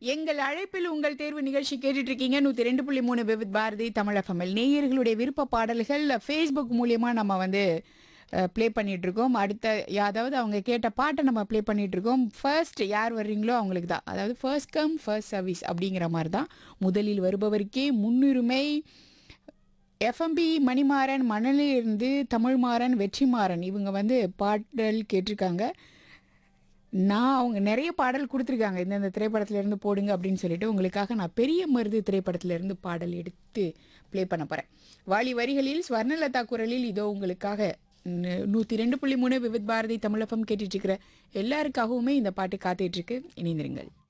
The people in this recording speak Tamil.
எங்கள் அழைப்பில் உங்கள் தேர்வு நிகழ்ச்சி கேட்டுட்டு இருக்கீங்க நூத்தி ரெண்டு புள்ளி மூணு விவித் பாரதி தமிழகமல் நேயர்களுடைய விருப்ப பாடல்கள் ஃபேஸ்புக் மூலியமா நம்ம வந்து ப்ளே பண்ணிட்டு இருக்கோம் அடுத்த அதாவது அவங்க கேட்ட பாட்டை நம்ம ப்ளே பண்ணிட்டு இருக்கோம் ஃபர்ஸ்ட் யார் வர்றீங்களோ அவங்களுக்கு தான் அதாவது ஃபர்ஸ்ட் கம் ஃபர்ஸ்ட் சர்வீஸ் அப்படிங்கிற மாதிரி தான் முதலில் வருபவருக்கே முன்னுரிமை எஃப்எம்பி மணிமாறன் மணலிலிருந்து தமிழ்மாறன் வெற்றிமாறன் இவங்க வந்து பாடல் கேட்டிருக்காங்க நான் அவங்க நிறைய பாடல் கொடுத்துருக்காங்க இந்தந்த திரைப்படத்துல இருந்து போடுங்க அப்படின்னு சொல்லிட்டு உங்களுக்காக நான் பெரிய மருது திரைப்படத்துல இருந்து பாடல் எடுத்து ப்ளே பண்ண போறேன் வாலி வரிகளில் ஸ்வர்ணலதா குரலில் இதோ உங்களுக்காக நூ- நூத்தி ரெண்டு புள்ளி மூணு விவித் பாரதி தமிழகம் கேட்டுட்டு இருக்கிற எல்லாருக்காகவுமே இந்த பாட்டு காத்துட்டு இருக்கு இணைந்திருங்கள்